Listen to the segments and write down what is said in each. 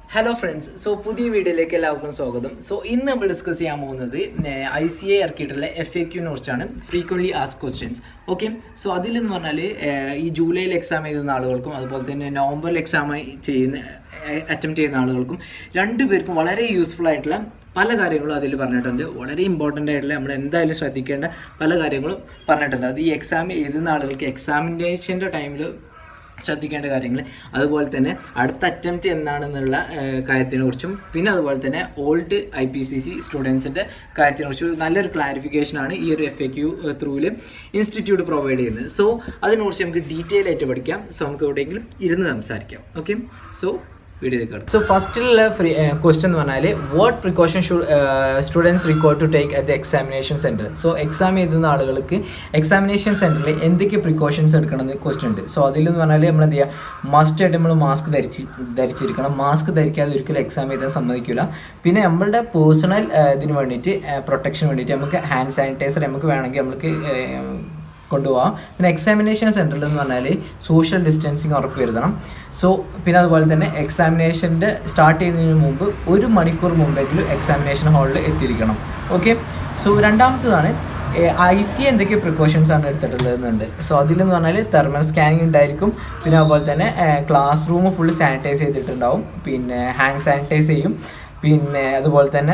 Hello friends so പുതിയ വീഡിയോയിലേക്ക് എല്ലാവർക്കും സ്വാഗതം സോ ഇന്ന് നമ്മൾ ഡിസ്കസ് ചെയ്യാൻ പോകുന്നത് ഐ സി എ ഇറക്കിയിട്ടുള്ള എഫ് എ ക്യൂനെ കുറിച്ചാണ് frequently ask questions okay so അതിലെന്ന് പറഞ്ഞാൽ ഈ ജൂലൈയിൽ എക്സാം എഴുതുന്ന ആളുകൾക്കും അതുപോലെ തന്നെ നവംബറിൽ എക്സാം ചെയ്യുന്ന അറ്റംപ്റ്റ് ചെയ്യുന്ന ആളുകൾക്കും രണ്ടുപേർക്കും വളരെ യൂസ്ഫുൾ ആയിട്ടുള്ള പല കാര്യങ്ങളും അതിൽ പറഞ്ഞിട്ടുണ്ട് വളരെ ഇമ്പോർട്ടൻ്റ് ആയിട്ടുള്ള നമ്മൾ എന്തായാലും ശ്രദ്ധിക്കേണ്ട പല കാര്യങ്ങളും പറഞ്ഞിട്ടുണ്ട് അത് ഈ എക്സാം എഴുതുന്ന ആളുകൾക്ക് എക്സാമിനേഷൻ്റെ ടൈമിൽ ശ്രദ്ധിക്കേണ്ട കാര്യങ്ങൾ അതുപോലെ തന്നെ അടുത്ത അറ്റംപ്റ്റ് എന്നാണെന്നുള്ള കാര്യത്തിനെ കുറിച്ചും പിന്നെ അതുപോലെ തന്നെ old I P C C സ്റ്റുഡൻസിൻ്റെ കാര്യത്തിനെ കുറിച്ചും നല്ലൊരു ക്ലാരിഫിക്കേഷനാണ് ഈ ഒരു എഫ് എ ക്യൂ ത്രൂവിൽ ഇൻസ്റ്റിറ്റ്യൂട്ട് പ്രൊവൈഡ് ചെയ്യുന്നത് സോ അതിനെക്കുറിച്ച് നമുക്ക് ഡീറ്റെയിൽ ആയിട്ട് പഠിക്കാം സോ നമുക്ക് എവിടെയെങ്കിലും ഇരുന്ന് സംസാരിക്കാം ഓക്കെ സോ വീഡിയോയിലേക്ക് കിടക്കും സോ ഫസ്റ്റിലുള്ള ഫ്രീ ക്വസ്റ്റ്യൻ എന്ന് പറഞ്ഞാൽ what precaution should students require to take at the examination centre so exam എഴുതുന്ന ആളുകൾക്ക് എക്സാമിനേഷൻ സെൻറ്ററിൽ എന്തൊക്കെ പ്രിക്കോഷൻസ് എടുക്കണമെന്ന് ക്വസ്റ്റ്യൻ ഉണ്ട് സോ അതിലെന്ന് പറഞ്ഞാൽ നമ്മൾ എന്ത് ചെയ്യുക മസ്റ്റ് ആയിട്ട് നമ്മൾ മാസ്ക് ധരിച്ച് ധരിച്ചിരിക്കണം മാസ്ക് ധരിക്കാതെ ഒരിക്കലും എക്സാം എഴുതാൻ സമ്മതിക്കില്ല പിന്നെ നമ്മളുടെ പേഴ്സണൽ ഇതിന് വേണ്ടിയിട്ട് പ്രൊട്ടക്ഷന് വേണ്ടിയിട്ട് നമുക്ക് ഹാൻഡ് സാനിറ്റൈസർ നമുക്ക് വേണമെങ്കിൽ നമുക്ക് കൊണ്ടുപോകാം പിന്നെ എക്സാമിനേഷൻ സെൻറ്ററിൽ എന്ന് പറഞ്ഞാൽ സോഷ്യൽ ഡിസ്റ്റൻസിങ് ഉറപ്പ് വരുത്തണം സോ പിന്നെ അതുപോലെ തന്നെ എക്സാമിനേഷൻ്റെ സ്റ്റാർട്ട് ചെയ്യുന്നതിന് മുമ്പ് ഒരു മണിക്കൂർ മുമ്പെങ്കിലും എക്സാമിനേഷൻ ഹാളിൽ എത്തിയിരിക്കണം ഓക്കെ സോ രണ്ടാമത്തതാണ് ഐ സി എന്തൊക്കെ പ്രിക്കോഷൻസ് ആണ് എടുത്തിട്ടുള്ളതെന്നുണ്ട് സോ അതിലെന്ന് പറഞ്ഞാൽ തെർമൽ സ്കാനിങ് ഉണ്ടായിരിക്കും പിന്നെ അതുപോലെ തന്നെ ക്ലാസ് റൂം ഫുള്ള് സാനിറ്റൈസ് ചെയ്തിട്ടുണ്ടാവും പിന്നെ ഹാൻഡ് സാനിറ്റൈസ് ചെയ്യും പിന്നെ അതുപോലെ തന്നെ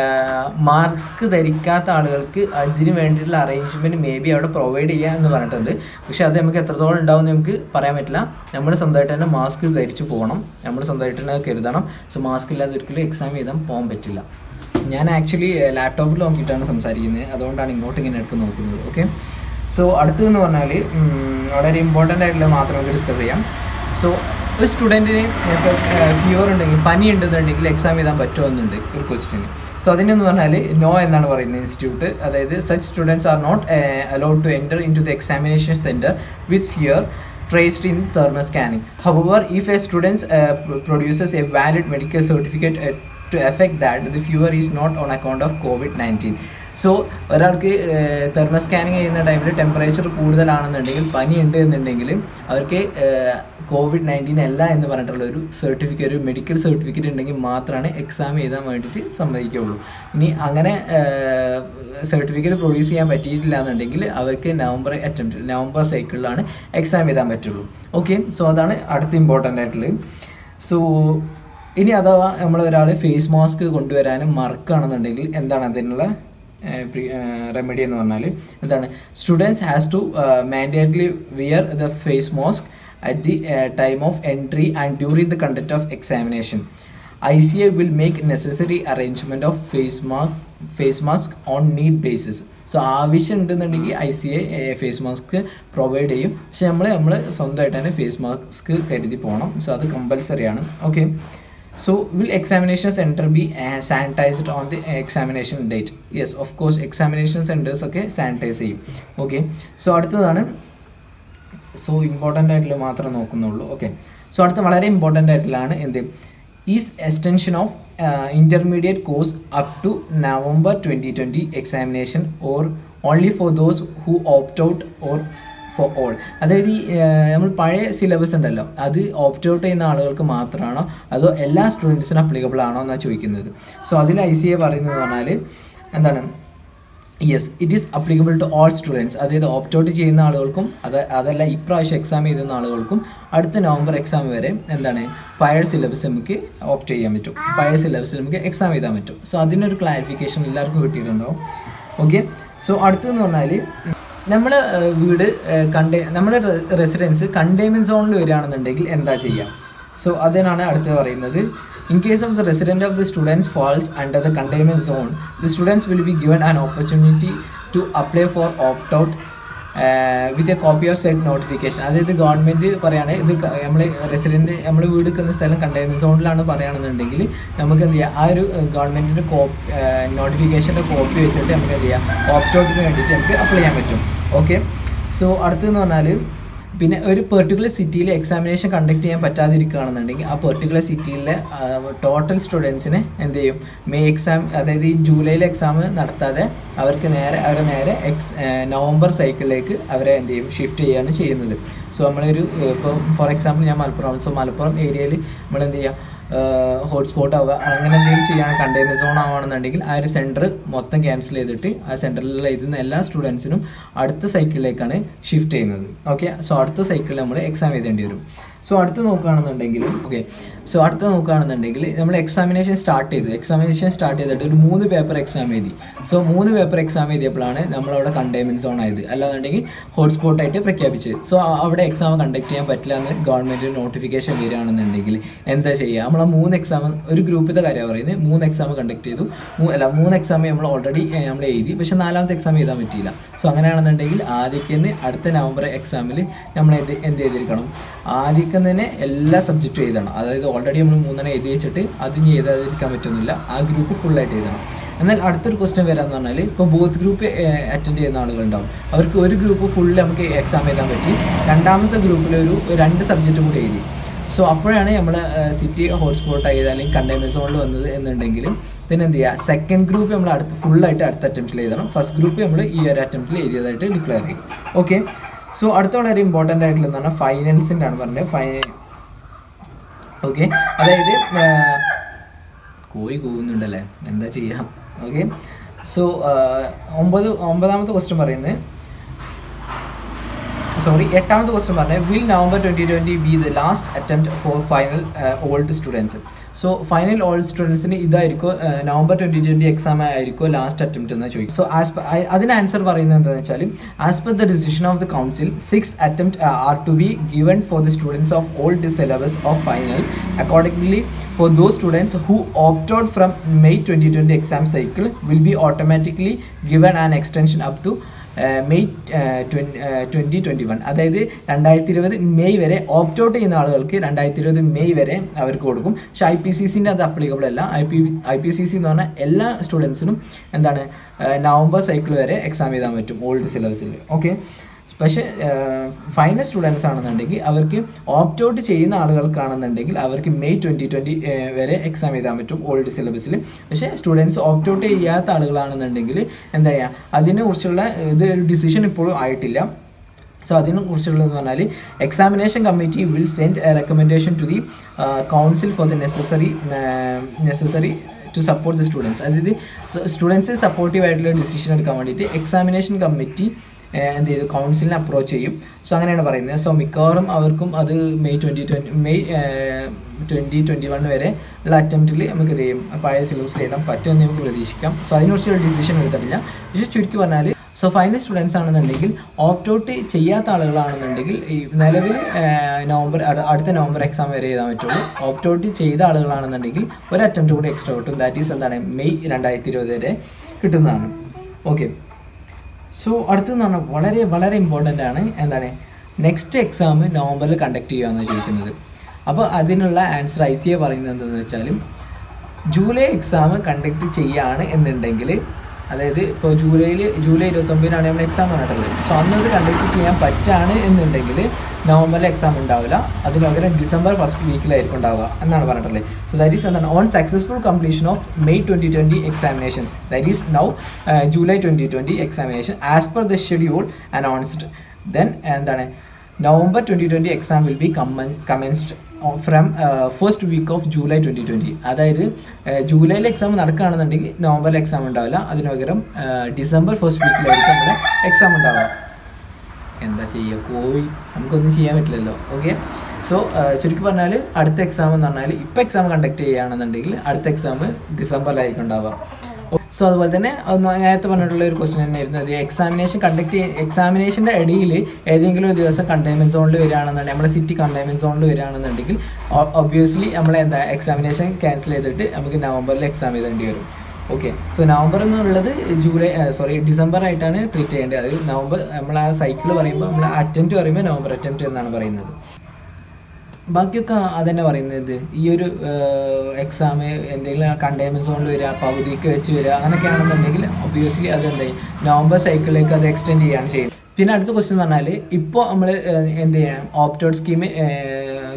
മാസ്ക് ധരിക്കാത്ത ആളുകൾക്ക് അതിന് വേണ്ടിയിട്ടുള്ള അറേഞ്ച്മെൻറ്റ് മേ ബി അവിടെ പ്രൊവൈഡ് ചെയ്യുക എന്ന് പറഞ്ഞിട്ടുണ്ട് പക്ഷേ അത് നമുക്ക് എത്രത്തോളം ഉണ്ടാവും നമുക്ക് പറയാൻ പറ്റില്ല നമ്മൾ സ്വന്തമായിട്ട് തന്നെ മാസ്ക് ധരിച്ചു പോകണം നമ്മൾ സ്വന്തമായിട്ട് തന്നെ കരുതണം സോ മാസ്ക് ഇല്ലാതെ ഒരിക്കലും എക്സാം എഴുതാൻ പോകാൻ പറ്റില്ല ഞാൻ ആക്ച്വലി ലാപ്ടോപ്പിൽ നോക്കിയിട്ടാണ് സംസാരിക്കുന്നത് അതുകൊണ്ടാണ് ഇങ്ങോട്ട് ഇങ്ങനെ എടുത്ത് നോക്കുന്നത് ഓക്കെ സോ അടുത്തതെന്ന് പറഞ്ഞാൽ വളരെ ഇമ്പോർട്ടൻ്റ് ആയിട്ടുള്ള മാത്രം നമുക്ക് ഡിസ്കസ് ചെയ്യാം സോ ഒരു സ്റ്റുഡൻറ്റിന് ഇപ്പോൾ ഫീവർ ഉണ്ടെങ്കിൽ പനി ഉണ്ടെന്നുണ്ടെങ്കിൽ എക്സാം എഴുതാൻ പറ്റുമോ എന്നുണ്ട് ഒരു ക്വസ്റ്റ്യൻ സോ അതിനെന്ന് പറഞ്ഞാൽ നോ എന്നാണ് പറയുന്നത് ഇൻസ്റ്റിറ്റ്യൂട്ട് അതായത് such students are not allowed to enter in to the examination centre with fever traced in thermal scanning. However, if a student uh, produces a valid medical certificate uh, to effect that the fever is not on account of COVID-19. So ഒരാൾക്ക് thermal scanning ചെയ്യുന്ന ടൈമിൽ temperature കൂടുതലാണെന്നുണ്ടെങ്കിൽ പനി ഉണ്ട് എന്നുണ്ടെങ്കിൽ അവർക്ക് Covid nineteen അല്ല എന്ന് പറഞ്ഞിട്ടുള്ള ഒരു സർട്ടിഫിക്കറ്റ് ഒരു മെഡിക്കൽ സർട്ടിഫിക്കറ്റ് ഉണ്ടെങ്കിൽ മാത്രമാണ് എക്സാം എഴുതാൻ വേണ്ടിയിട്ട് സമ്മതിക്കുകയുള്ളൂ ഇനി അങ്ങനെ സർട്ടിഫിക്കറ്റ് പ്രൊഡ്യൂസ് ചെയ്യാൻ പറ്റിയിട്ടില്ല എന്നുണ്ടെങ്കിൽ അവർക്ക് നവംബർ അറ്റംപ്റ്റ് നവംബർ സൈക്കിളിലാണ് എക്സാം എഴുതാൻ പറ്റുള്ളൂ ഓക്കെ സോ അതാണ് അടുത്ത ഇമ്പോർട്ടൻ്റ് ആയിട്ടുള്ളത് സോ ഇനി അഥവാ നമ്മൾ ഒരാൾ ഫേസ് മാസ്ക് കൊണ്ടുവരാനും മറക്കുകയാണെന്നുണ്ടെങ്കിൽ എന്താണ് അതിനുള്ള റെമഡി എന്ന് പറഞ്ഞാൽ എന്താണ് students has to mandatorily wear the face mask at the time of entry and during the conduct of examination I C I will make necessary arrangement of face mask face mask on need basis so ആവശ്യം ഉണ്ടെന്നുണ്ടെങ്കിൽ I C I face mask provide ചെയ്യും പക്ഷെ നമ്മൾ നമ്മൾ സ്വന്തമായിട്ട് തന്നെ face mask കരുതി പോകണം സോ അത് കമ്പൽസറി ആണ് okay so will examination centre be sanitized on the examination date yes of course examination centres ഒക്കെ സാനിറ്റൈസ് ചെയ്യും ഓക്കെ സോ അടുത്തതാണ് സോ ഇമ്പോർട്ടൻ്റ് ആയിട്ടുള്ള മാത്രം നോക്കുന്നുള്ളൂ ഓക്കെ സോ അടുത്ത വളരെ ഇമ്പോർട്ടൻ്റ് ആയിട്ടുള്ളതാണ് എന്ത് is extension of intermediate course up to November twenty twenty examination or only for those who opt out or for all അതായത് ഈ നമ്മൾ പഴയ സിലബസ് ഉണ്ടല്ലോ അത് ഓപ്റ്റ് ഔട്ട് ചെയ്യുന്ന ആളുകൾക്ക് മാത്രമാണോ അതോ എല്ലാ സ്റ്റുഡൻസിനും അപ്ലിക്കബിൾ ആണോ എന്നാണ് ചോദിക്കുന്നത് സോ അതിൽ ഐ സി എ പറയുന്നത് പറഞ്ഞാൽ എന്താണ് yes it is applicable to all students അതായത് ഓപ്റ്റ് ഔട്ട് ചെയ്യുന്ന ആളുകൾക്കും അത് അതല്ല ഇപ്രാവശ്യം എക്സാം എഴുതുന്ന ആളുകൾക്കും അടുത്ത നവംബർ എക്സാം വരെ എന്താണ് പഴയ സിലബസ് നമുക്ക് ഓപ്റ്റ് ചെയ്യാൻ പറ്റും പഴയ സിലബസിൽ നമുക്ക് എക്സാം എഴുതാൻ പറ്റും സോ അതിനൊരു ക്ലാരിഫിക്കേഷൻ എല്ലാവർക്കും കിട്ടിയിട്ടുണ്ടാവും ഓക്കെ സോ അടുത്തെന്ന് പറഞ്ഞാൽ നമ്മൾ വീട് കണ്ടേ നമ്മുടെ റെസിഡൻസ് കണ്ടെയ്ൻമെൻറ്റ് സോണിൽ വരികയാണെന്നുണ്ടെങ്കിൽ എന്താ ചെയ്യുക സോ അതിനാണ് അടുത്ത് പറയുന്നത് in case of the resident of the students falls under the containment zone the students will be given an opportunity to apply for opt out with a copy of set notification അതായത് government പറയാണ് ഇത് നമ്മൾ resident നമ്മൾ വീട് നിൽക്കുന്ന സ്ഥലം containment സോണിലാണ് പറയുകയാണെന്നുണ്ടെങ്കിൽ നമുക്ക് എന്ത് ചെയ്യാം ആ ഒരു ഗവൺമെൻറ്റിൻ്റെ കോപ്പി നോട്ടിഫിക്കേഷൻ്റെ കോപ്പി വെച്ചിട്ട് നമുക്ക് എന്ത് ചെയ്യാം ഓപ്റ്റ് ഔട്ടിന് വേണ്ടിയിട്ട് നമുക്ക് അപ്ലൈ ചെയ്യാൻ പറ്റും ഓക്കെ സോ അടുത്തെന്ന് പറഞ്ഞാൽ പിന്നെ ഒരു പെർട്ടിക്കുലർ സിറ്റിയിൽ എക്സാമിനേഷൻ കണ്ടക്ട് ചെയ്യാൻ പറ്റാതിരിക്കുകയാണെന്നുണ്ടെങ്കിൽ ആ പെർട്ടിക്കുലർ സിറ്റിയിലെ ടോട്ടൽ സ്റ്റുഡൻസിനെ എന്ത് ചെയ്യും മെയ് എക്സാം അതായത് ഈ ജൂലൈയിലെ എക്സാം നടത്താതെ അവർക്ക് നേരെ അവരെ നേരെ എക്സ് നവംബർ സൈക്കിളിലേക്ക് അവരെ എന്ത് ചെയ്യും ഷിഫ്റ്റ് ചെയ്യുകയാണ് ചെയ്യുന്നത് സോ നമ്മളൊരു ഇപ്പോൾ ഫോർ എക്സാമ്പിൾ ഞാൻ മലപ്പുറം സോ മലപ്പുറം ഏരിയയിൽ നമ്മൾ എന്ത് ചെയ്യുക ഹോട്ട്സ്പോട്ട് ആവുക അങ്ങനെ എന്തെങ്കിലും ചെയ്യുകയാണ് കണ്ടെയ്നർ സോൺ ആവുകയാണെന്നുണ്ടെങ്കിൽ ആ ഒരു സെൻറ്റർ മൊത്തം ക്യാൻസൽ ചെയ്തിട്ട് ആ സെൻറ്ററിൽ എഴുതുന്ന എല്ലാ സ്റ്റുഡൻസിനും അടുത്ത സൈക്കിളിലേക്കാണ് ഷിഫ്റ്റ് ചെയ്യുന്നത് ഓക്കെ സോ അടുത്ത സൈക്കിളിൽ നമ്മൾ എക്സാം എഴുതേണ്ടി വരും സോ അടുത്ത് നോക്കുകയാണെന്നുണ്ടെങ്കിൽ ഓക്കെ സോ അടുത്ത് നോക്കുകയാണെന്നുണ്ടെങ്കിൽ നമ്മൾ എക്സാമിനേഷൻ സ്റ്റാർട്ട് ചെയ്തു എക്സാമിനേഷൻ സ്റ്റാർട്ട് ചെയ്തിട്ട് ഒരു മൂന്ന് പേപ്പർ എക്സാം എഴുതി സോ മൂന്ന് പേപ്പർ എക്സാം എഴുതിയപ്പോഴാണ് നമ്മളവിടെ കണ്ടെയ്ൻമെൻറ്റ് സോൺ ആയത് അല്ലാന്നുണ്ടെങ്കിൽ ഹോട്ട്സ്പോട്ട് ആയിട്ട് പ്രഖ്യാപിച്ചത് സോ അവിടെ എക്സാം കണ്ടക്ട് ചെയ്യാൻ പറ്റില്ല എന്ന് ഗവൺമെൻറ് നോട്ടിഫിക്കേഷൻ വരികയാണെന്നുണ്ടെങ്കിൽ എന്താ ചെയ്യുക നമ്മൾ ആ മൂന്ന് എക്സാം ഒരു ഗ്രൂപ്പിൻ്റെ കാര്യമാണ് പറയുന്നത് മൂന്ന് എക്സാം കണ്ടക്ട് ചെയ്തു മൂ- അല്ല മൂന്ന് എക്സാം നമ്മൾ ഓൾറെഡി നമ്മൾ എഴുതി പക്ഷേ നാലാമത്തെ എക്സാം എഴുതാൻ പറ്റിയില്ല സോ അങ്ങനെയാണെന്നുണ്ടെങ്കിൽ ആദ്യക്കെന്ന് അടുത്ത നവംബർ എക്സാമിൽ നമ്മൾ എന്ത് എന്ത് ചെയ്തിരിക്കണം ആദ്യക്കെന്ന് തന്നെ എല്ലാ സബ്ജക്റ്റും എഴുതണം അതായത് ഓൾറെഡി നമ്മൾ മൂന്നെണ്ണം എഴുതി വെച്ചിട്ട് അത് ഇനി എഴുതാതിരിക്കാൻ പറ്റുന്നില്ല ആ ഗ്രൂപ്പ് ഫുള്ളായിട്ട് എഴുതണം എന്നാൽ അടുത്തൊരു ക്വസ്റ്റ്യൻ വരാന്ന് പറഞ്ഞാൽ ഇപ്പോൾ ബോത്ത് ഗ്രൂപ്പ് അറ്റൻഡ് ചെയ്യുന്ന ആളുകളുണ്ടാവും അവർക്ക് ഒരു ഗ്രൂപ്പ് ഫുള്ള് നമുക്ക് എക്സാം എഴുതാൻ പറ്റി രണ്ടാമത്തെ ഗ്രൂപ്പിൽ ഒരു രണ്ട് സബ്ജക്റ്റ് കൂടി എഴുതി സോ അപ്പോഴാണ് നമ്മുടെ സിറ്റി ഹോട്ട്സ്പോട്ട് ആയത് അല്ലെങ്കിൽ കണ്ടെയ്ൻമെൻറ്റ് സോണിൽ വന്നത് എന്നുണ്ടെങ്കിൽ പിന്നെ എന്ത് ചെയ്യുക സെക്കൻഡ് ഗ്രൂപ്പ് നമ്മൾ അടുത്ത് ഫുള്ളായിട്ട് അടുത്ത അറ്റംപ്റ്റിൽ എഴുതണം ഫസ്റ്റ് ഗ്രൂപ്പ് നമ്മൾ ഈ ഒരു അറ്റംപ്റ്റിൽ എഴുതിയതായിട്ട് ഡിക്ലെയർ ചെയ്യും ഓക്കെ സോ അടുത്ത വളരെ ഇമ്പോർട്ടൻ്റ് ആയിട്ടുള്ളതെന്ന് പറഞ്ഞാൽ ഫൈനൽസിൻ്റെ ആണ് പറഞ്ഞത് ഫൈ ഓക്കെ അതായത് ആ, കോഴി കൂവുന്നുണ്ടല്ലേ എന്താ ചെയ്യാം ഓക്കെ സോ ഒമ്പത് ഒമ്പതാമത്തെ ക്വസ്റ്റ്യൻ പറയുന്നത് സോറി എട്ടാമത്തെ ക്വസ്റ്റ്യൻ പറഞ്ഞത് will November twenty twenty be the last attempt for final old students so final old സ്റ്റുഡൻസിന് ഇതായിരിക്കും നവംബർ ട്വൻറ്റി ട്വൻറ്റി എക്സാം ആയിരിക്കും ലാസ്റ്റ് അറ്റംപ്റ്റ് എന്ന് ചോദിക്കും സോ ആസ് അതിന് ആൻസർ പറയുന്നത് എന്താണെന്ന് വെച്ചാൽ as per the decision of the council six attempt are to be given for the students of old syllabus of final accordingly for those students who opt out from May 2020 exam cycle will be automatically given an extension up to May twenty twenty one അതായത് രണ്ടായിരത്തി ഇരുപത് May വരെ opt out ചെയ്യുന്ന ആളുകൾക്ക് രണ്ടായിരത്തി ഇരുപത് May വരെ അവർക്ക് കൊടുക്കും പക്ഷേ ഐ പി സി സിൻ്റെ അത് അപ്ലിക്കബിൾ അല്ല I P I P C C എന്ന് പറഞ്ഞാൽ എല്ലാ സ്റ്റുഡൻസിനും എന്താണ് നവംബർ സൈക്കിൾ വരെ എക്സാം എഴുതാൻ പറ്റും ഓൾഡ് സിലബസിൽ ഓക്കെ പക്ഷേ ഫൈനൽ സ്റ്റുഡൻസ് ആണെന്നുണ്ടെങ്കിൽ അവർക്ക് ഓപ്റ്റ് ഔട്ട് ചെയ്യുന്ന ആളുകൾക്കാണെന്നുണ്ടെങ്കിൽ അവർക്ക് മെയ് ട്വൻറ്റി ട്വൻറ്റി വരെ എക്സാം എഴുതാൻ പറ്റും ഓൾഡ് സിലബസിൽ പക്ഷേ സ്റ്റുഡൻസ് ഓപ്റ്റ് ഔട്ട് ചെയ്യാത്ത ആളുകളാണെന്നുണ്ടെങ്കിൽ എന്താ ചെയ്യുക അതിനെക്കുറിച്ചുള്ള ഇത് ഒരു ഡിസിഷൻ ഇപ്പോഴും ആയിട്ടില്ല സോ അതിനെ കുറിച്ചുള്ളതെന്ന് പറഞ്ഞാൽ examination committee will send a recommendation to the council for the necessary necessary to support the students അതായത് സ്റ്റുഡൻസ് സപ്പോർട്ടീവ് ആയിട്ടുള്ള ഡിസിഷൻ എടുക്കാൻ വേണ്ടിയിട്ട് എക്സാമിനേഷൻ കമ്മിറ്റി എന്ത് ചെയ്തു കൗൺസിലിനെ അപ്രോച്ച് ചെയ്യും സോ അങ്ങനെയാണ് പറയുന്നത് സോ മിക്കവാറും അവർക്കും അത് May twenty twenty May twenty twenty one വരെ ഉള്ള അറ്റംപ്റ്റിൽ നമുക്ക് എന്ത് ചെയ്യും പഴയ സിലബസിൽ എഴുതാൻ പറ്റുമെന്ന് നമുക്ക് പ്രതീക്ഷിക്കാം സോ അതിനെക്കുറിച്ചുള്ള ഡിസിഷൻ എടുത്തിട്ടില്ല പക്ഷേ ചുരുക്കി പറഞ്ഞാൽ സോ ഫൈനൽ സ്റ്റുഡൻസ് ആണെന്നുണ്ടെങ്കിൽ ഓപ്റ്റ് ഔട്ട് ചെയ്യാത്ത ആളുകളാണെന്നുണ്ടെങ്കിൽ ഈ നിലവിൽ നവംബർ അടുത്ത നവംബർ എക്സാം വരെ എഴുതാൻ പറ്റുള്ളൂ ഓപ്റ്റ് ഔട്ട് ചെയ്ത ആളുകളാണെന്നുണ്ടെങ്കിൽ ഒരു അറ്റംപ്റ്റ് കൂടി എക്സ്ട്രാ കിട്ടും ദാറ്റ് ഈസ് എന്താണ് മെയ് രണ്ടായിരത്തി ഇരുപത് വരെ കിട്ടുന്നതാണ് ഓക്കെ സോ അടുത്തെന്ന് പറഞ്ഞാൽ വളരെ വളരെ ഇമ്പോർട്ടൻ്റ് ആണ് എന്താണ് നെക്സ്റ്റ് എക്സാം നവംബറിൽ കണ്ടക്ട് ചെയ്യുകയെന്ന് ചോദിക്കുന്നത് അപ്പോൾ അതിനുള്ള ആൻസർ ഐ സി എ പറയുന്നത് എന്താണെന്ന് വെച്ചാൽ ജൂലൈ എക്സാം കണ്ടക്ട് ചെയ്യുകയാണ് എന്നുണ്ടെങ്കിൽ അതായത് ഇപ്പോൾ ജൂലൈയിൽ ജൂലൈ ഇരുപത്തൊമ്പതിനാണ് നമ്മൾ എക്സാം പറഞ്ഞിട്ടുള്ളത് സോ അന്ന് അത് കണ്ടക്ട് ചെയ്യാൻ പറ്റാണ് എന്നുണ്ടെങ്കിൽ നവംബറിൽ എക്സാം ഉണ്ടാവില്ല അതിന് പകരം ഡിസംബർ ഫസ്റ്റ് വീക്കിലായിരിക്കും ഉണ്ടാവുക എന്നാണ് പറഞ്ഞിട്ടുള്ളത് സോ ദാറ്റ് ഈസ് എന്താണ് on successful completion of May twenty twenty examination that is now July twenty twenty examination as per the schedule announced then എന്താണ് November twenty twenty exam will be commence commenced from first week of July twenty twenty അതായത് ജൂലൈയിൽ exam നടക്കുകയാണെന്നുണ്ടെങ്കിൽ നവംബറിൽ exam ഉണ്ടാവില്ല അതിന് പകരം December first വീക്കിലായിരിക്കും നമ്മുടെ exam ഉണ്ടാവുക എന്താ ചെയ്യുക കോഴി നമുക്കൊന്നും ചെയ്യാൻ പറ്റില്ലല്ലോ ഓക്കെ സോ ചുരുക്കി പറഞ്ഞാൽ അടുത്ത എക്സാം എന്ന് പറഞ്ഞാൽ ഇപ്പോൾ എക്സാം കണ്ടക്ട് ചെയ്യുകയാണെന്നുണ്ടെങ്കിൽ അടുത്ത എക്സാം ഡിസംബറിലായിരിക്കും ഉണ്ടാവുക സോ അതുപോലെ തന്നെ ഒന്ന് നേരത്തെ പറഞ്ഞിട്ടുള്ള ഒരു ക്വസ്റ്റ്യൻ തന്നെയായിരുന്നു അത് എക്സാമിനേഷൻ കണ്ടക്ട് ചെയ്യ എക്സാമിനേഷൻ്റെ ഇടയിൽ ഏതെങ്കിലും ഒരു ദിവസം കണ്ടെയ്ൻമെൻറ്റ് സോണിൽ വരികയാണെന്നുണ്ടെങ്കിൽ നമ്മുടെ സിറ്റി കണ്ടെയ്ൻമെൻറ്റ് സോണിൽ വരികയാണെന്നുണ്ടെങ്കിൽ ഒബ്വിയസ്ലി നമ്മൾ എന്താ എക്സാമിനേഷൻ ക്യാൻസൽ ചെയ്തിട്ട് നമുക്ക് നവംബറിൽ എക്സാം എഴുതേണ്ടി വരും ഓക്കെ സോ നവംബർ എന്നുള്ളത് ജൂലൈ സോറി ഡിസംബർ ആയിട്ടാണ് ട്രീറ്റ് ചെയ്യേണ്ടത് അത് നവംബർ നമ്മൾ ആ സൈക്കിൾ പറയുമ്പോൾ നമ്മൾ അറ്റംപ്റ്റ് പറയുമ്പോൾ നവംബർ അറ്റംപ്റ്റ് എന്നാണ് പറയുന്നത് ബാക്കിയൊക്കെ അതന്നെ പറയുന്നത് ഈ ഒരു എക്സാം എന്തെങ്കിലും കണ്ടെയ്ൻമെൻറ്റ് സോണിൽ വരിക പകുതിക്ക് വെച്ച് വരിക അങ്ങനെയൊക്കെയാണെന്നുണ്ടെങ്കിൽ ഒബ്വിയസ്ലി അത് എന്തായി നവംബർ സൈക്കിളിലേക്ക് അത് എക്സ്റ്റെൻഡ് ചെയ്യുകയാണ് ചെയ്യുന്നത് പിന്നെ അടുത്ത ക്വസ്റ്റ്യൻ പറഞ്ഞാൽ ഇപ്പോൾ നമ്മൾ എന്ത് ചെയ്യണം ഓപ്റ്റോഡ് സ്കീം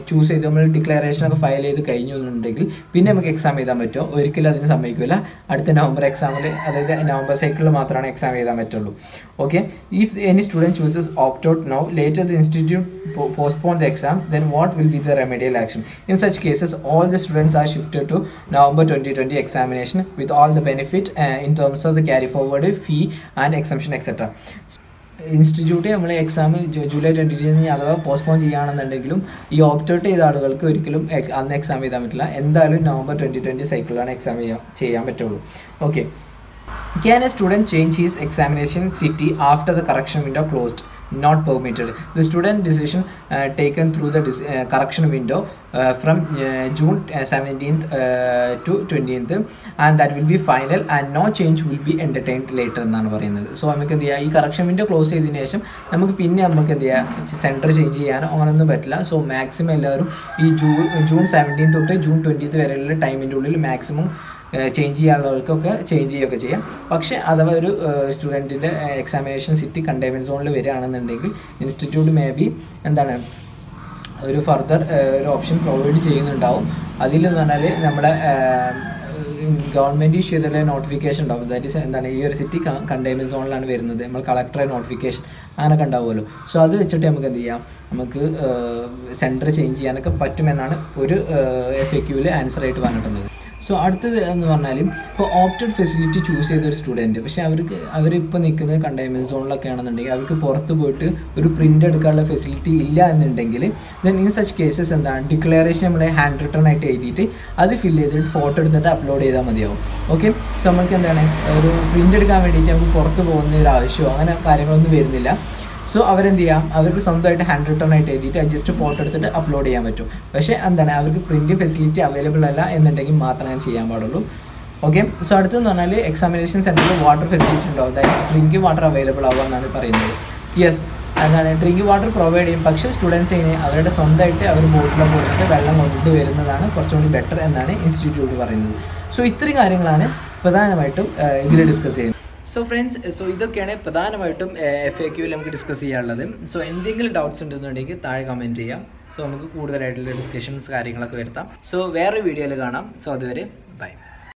ചൂസ് ചെയ്ത് നമ്മൾ ഡിക്ലറേഷനൊക്കെ ഫയൽ ചെയ്ത് കഴിഞ്ഞു എന്നുണ്ടെങ്കിൽ പിന്നെ നമുക്ക് എക്സാം എഴുതാൻ പറ്റുമോ ഒരിക്കലും അതിന് സമ്മതിക്കില്ല അടുത്ത നവംബർ എക്സാമിൽ അതായത് നവംബർ സൈക്കിളിൽ മാത്രമാണ് എക്സാം എഴുതാൻ പറ്റുള്ളൂ okay if any student chooses opt out now later the institute postpone the exam then what will be the remedial action in such cases all the students are shifted to november 2020 examination with all the benefit uh, in terms of the carry forward fee and exemption etc institute നമ്മൾ exam July twenty twenty അഥവാ postpone ചെയ്യുകയാണെന്നുണ്ടെങ്കിലും ഈ opt out ചെയ്ത ആളുകൾക്ക് ഒരിക്കലും A- അന്ന് exam എഴുതാൻ പറ്റില്ല എന്തായാലും നവംബർ ട്വൻറ്റി ട്വൻറ്റി സൈക്കിളിലാണ് എക്സാം ചെയ്യാൻ ചെയ്യാൻ പറ്റുള്ളൂ okay Can a student change his examination city after the correction window closed? Not permitted. The student decision uh, taken through the dis- uh, correction window uh, from uh, June uh, 17th uh, to 20th and that will be final and no change will be entertained later എന്നാണ് പറയുന്നത് so നമുക്ക് എന്ത് ചെയ്യാം ഈ correction window close ചെയ്തതിന് ശേഷം നമുക്ക് പിന്നെ നമുക്ക് എന്ത് ചെയ്യാം സെൻറ്റർ ചേഞ്ച് ചെയ്യാനോ അങ്ങനെയൊന്നും പറ്റില്ല സോ മാക്സിമം എല്ലാവരും ഈ ജൂൺ ജൂൺ സെവൻറ്റീൻ തൊട്ട് ജൂൺ ട്വൻറ്റീത്ത് വരെയുള്ള ടൈമിൻ്റെ ഉള്ളിൽ മാക്സിമം ചേഞ്ച് ചെയ്യാനുള്ളവർക്കൊക്കെ ചേഞ്ച് ചെയ്യുകയൊക്കെ ചെയ്യാം പക്ഷേ അഥവാ ഒരു സ്റ്റുഡൻറ്റിൻ്റെ എക്സാമിനേഷൻ സിറ്റി കണ്ടെയ്ൻമെൻറ്റ് സോണിൽ വരികയാണെന്നുണ്ടെങ്കിൽ ഇൻസ്റ്റിറ്റ്യൂട്ട് മേ ബി എന്താണ് ഒരു ഫർദർ ഒരു ഓപ്ഷൻ പ്രൊവൈഡ് ചെയ്യുന്നുണ്ടാവും അതിൽ എന്ന് പറഞ്ഞാൽ നമ്മുടെ ഗവൺമെൻറ് ഇഷ്യൂ ചെയ്തുള്ള നോട്ടിഫിക്കേഷൻ ഉണ്ടാവും ദാറ്റ് ഈസ് എന്താണ് ഈ ഒരു സിറ്റി കണ്ടെയ്ൻമെൻറ്റ് സോണിലാണ് വരുന്നത് നമ്മൾ കളക്ടറെ നോട്ടിഫിക്കേഷൻ അങ്ങനെയൊക്കെ ഉണ്ടാവുമല്ലോ സോ അത് വെച്ചിട്ട് നമുക്ക് എന്ത് ചെയ്യാം നമുക്ക് സെൻറ്റർ ചേഞ്ച് ചെയ്യാനൊക്കെ പറ്റുമെന്നാണ് ഒരു എഫ് എ ക്യൂവിൽ ആൻസർ ആയിട്ട് പറഞ്ഞിട്ടുള്ളത് സോ അടുത്തത് എന്ന് പറഞ്ഞാൽ ഇപ്പോൾ ഓപ്റ്റഡ് ഫെസിലിറ്റി ചൂസ് ചെയ്ത ഒരു സ്റ്റുഡൻറ്റ് പക്ഷേ അവർക്ക് അവരിപ്പോൾ നിൽക്കുന്നത് കണ്ടെയ്ൻമെൻറ്റ് സോണിലൊക്കെ ആണെന്നുണ്ടെങ്കിൽ അവർക്ക് പുറത്ത് പോയിട്ട് ഒരു പ്രിൻ്റ് എടുക്കാനുള്ള ഫെസിലിറ്റി ഇല്ല എന്നുണ്ടെങ്കിൽ ദെൻ ഇൻ സച്ച് കേസസ് എന്താണ് ഡിക്ലറേഷൻ നമ്മൾ ഹാൻഡ് റിട്ടേൺ ആയിട്ട് എഴുതിയിട്ട് അത് ഫില്ല് ചെയ്തിട്ട് ഫോട്ടോ എടുത്തിട്ട് അപ്ലോഡ് ചെയ്താൽ മതിയാവും ഓക്കെ സോ നമുക്ക് എന്താണ് ഒരു പ്രിൻ്റ് എടുക്കാൻ വേണ്ടിയിട്ട് നമുക്ക് പുറത്ത് പോകുന്ന ഒരു ആവശ്യമോ അങ്ങനെ കാര്യങ്ങളൊന്നും വരുന്നില്ല സോ അവരെന്ത് ചെയ്യാം അവർക്ക് സ്വന്തമായിട്ട് ഹാൻഡ് റിട്ടേൺ ആയിട്ട് എഴുതിയിട്ട് അത് ജസ്റ്റ് ഫോട്ടോ എടുത്തിട്ട് അപ്ലോഡ് ചെയ്യാൻ പറ്റും പക്ഷേ എന്താണ് അവർക്ക് പ്രിൻറ്റ് ഫെസിലിറ്റി അവൈലബിൾ അല്ല എന്നുണ്ടെങ്കിൽ മാത്രമേ ഞാൻ ചെയ്യാൻ പാടുള്ളൂ ഓക്കെ സോ അടുത്തെന്ന് പറഞ്ഞാൽ എക്സാമിനേഷൻ സെൻറ്ററിൽ വാട്ടർ ഫെസിലിറ്റി ഉണ്ടാവും അതായത് ഡ്രിങ്കിങ് വാട്ടർ അവൈലബിൾ ആവുക എന്നാണ് പറയുന്നത് യെസ് എന്താണ് ഡ്രിങ്കിങ് വാട്ടർ പ്രൊവൈഡ് ചെയ്യും പക്ഷേ സ്റ്റുഡൻസ് ഇങ്ങനെ അവരുടെ സ്വന്തമായിട്ട് അവർ ബോട്ടിലൊക്കെ കൊടുത്തിട്ട് വെള്ളം കൊണ്ടുവരുന്നതാണ് കുറച്ചുകൂടി ബെറ്റർ എന്നാണ് ഇൻസ്റ്റിറ്റ്യൂട്ട് പറയുന്നത് സോ ഇത്രയും കാര്യങ്ങളാണ് പ്രധാനമായിട്ടും ഇതിൽ ഡിസ്കസ് ചെയ്യുന്നത് സോ ഫ്രണ്ട്സ് സോ ഇതൊക്കെയാണ് പ്രധാനമായിട്ടും എഫ് എ ക്യൂവിൽ നമുക്ക് ഡിസ്കസ് ചെയ്യാനുള്ളത് സോ എന്തെങ്കിലും ഡൗട്ട്സ് ഉണ്ടെന്നുണ്ടെങ്കിൽ താഴെ കമൻറ്റ് ചെയ്യാം സോ നമുക്ക് കൂടുതലായിട്ടുള്ള ഡിസ്കഷൻസ് കാര്യങ്ങളൊക്കെ വരുത്താം സോ വേറൊരു വീഡിയോയിൽ കാണാം സോ അതുവരെ ബൈ